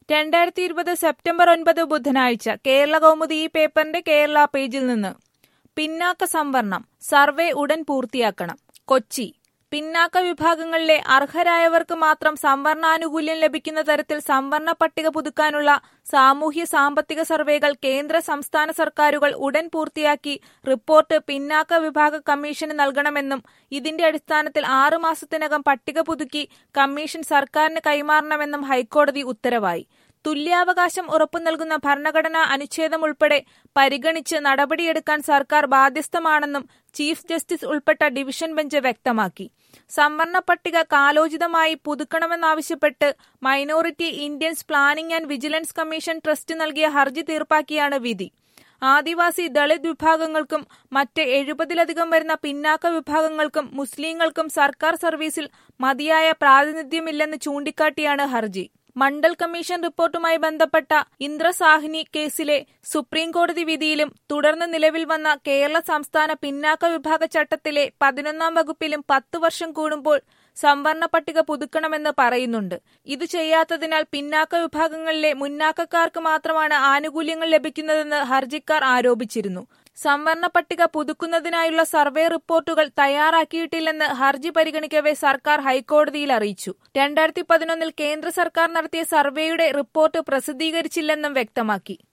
രണ്ടായിരത്തി ഇരുപത് സെപ്റ്റംബർ ഒൻപത് ബുധനാഴ്ച കേരള കൗമുദി ഈ പേപ്പറിന്റെ കേരള പേജിൽ നിന്ന് പിന്നാക്ക സംവരണം സർവേ ഉടൻ പൂർത്തിയാക്കണം കൊച്ചി പിന്നാക്ക വിഭാഗങ്ങളിലെ അർഹരായവർക്ക് മാത്രം സംവരണാനുകൂല്യം ലഭിക്കുന്ന തരത്തിൽ സംവരണ പട്ടിക പുതുക്കാനുള്ള സാമൂഹ്യ സാമ്പത്തിക സർവേകൾ കേന്ദ്ര സംസ്ഥാന സർക്കാരുകൾ ഉടൻ പൂർത്തിയാക്കി റിപ്പോർട്ട് പിന്നാക്ക വിഭാഗ കമ്മീഷന് നൽകണമെന്നും ഇതിന്റെ അടിസ്ഥാനത്തിൽ ആറു മാസത്തിനകം പട്ടിക പുതുക്കി കമ്മീഷൻ സർക്കാരിന് കൈമാറണമെന്നും ഹൈക്കോടതി ഉത്തരവായി തുല്യാവകാശം ഉറപ്പു നൽകുന്ന ഭരണഘടനാ അനുച്ഛേദം ഉൾപ്പെടെ പരിഗണിച്ച് നടപടിയെടുക്കാൻ സർക്കാർ ബാധ്യസ്ഥമാണെന്നും ചീഫ് ജസ്റ്റിസ് ഉൾപ്പെട്ട ഡിവിഷൻ ബെഞ്ച് വ്യക്തമാക്കി സംവരണ പട്ടിക കാലോചിതമായി പുതുക്കണമെന്നാവശ്യപ്പെട്ട് minority Indians planning and vigilance commission trust നൽകിയ ഹർജി തീർപ്പാക്കിയാണ് വിധി ആദിവാസി ദളിത് വിഭാഗങ്ങൾക്കും മറ്റ് എഴുപതിലധികം വരുന്ന പിന്നാക്ക വിഭാഗങ്ങൾക്കും മുസ്ലിങ്ങൾക്കും സർക്കാർ സർവീസിൽ മതിയായ പ്രാതിനിധ്യമില്ലെന്ന് ചൂണ്ടിക്കാട്ടിയാണ് ഹർജി മണ്ഡൽ കമ്മീഷൻ റിപ്പോർട്ടുമായി ബന്ധപ്പെട്ട ഇന്ദ്രസാഹിനി കേസിലെ സുപ്രീം കോടതി വിധിയിലും തുടർന്ന് നിലവിൽ വന്ന കേരള സംസ്ഥാന പിന്നാക്ക വിഭാഗ ചട്ടത്തിലെ പതിനൊന്നാം വകുപ്പിലും പത്ത് വർഷം കൂടുമ്പോൾ സംവരണ പട്ടിക പുതുക്കണമെന്ന് പറയുന്നുണ്ട് ഇത് ചെയ്യാത്തതിനാൽ പിന്നാക്ക വിഭാഗങ്ങളിലെ മുന്നാക്കക്കാർക്ക് മാത്രമാണ് ആനുകൂല്യങ്ങൾ ലഭിക്കുന്നതെന്ന് ഹർജിക്കാർ ആരോപിച്ചിരുന്നു സംവരണ പട്ടിക പുതുക്കുന്നതിനായുള്ള സർവേ റിപ്പോർട്ടുകൾ തയ്യാറാക്കിയിട്ടില്ലെന്ന് ഹർജി പരിഗണിക്കവെ സർക്കാർ ഹൈക്കോടതിയിൽ അറിയിച്ചു രണ്ടായിരത്തി പതിനൊന്നിൽ കേന്ദ്ര സർക്കാർ നടത്തിയ സർവേയുടെ റിപ്പോർട്ട് പ്രസിദ്ധീകരിച്ചില്ലെന്നും വ്യക്തമാക്കി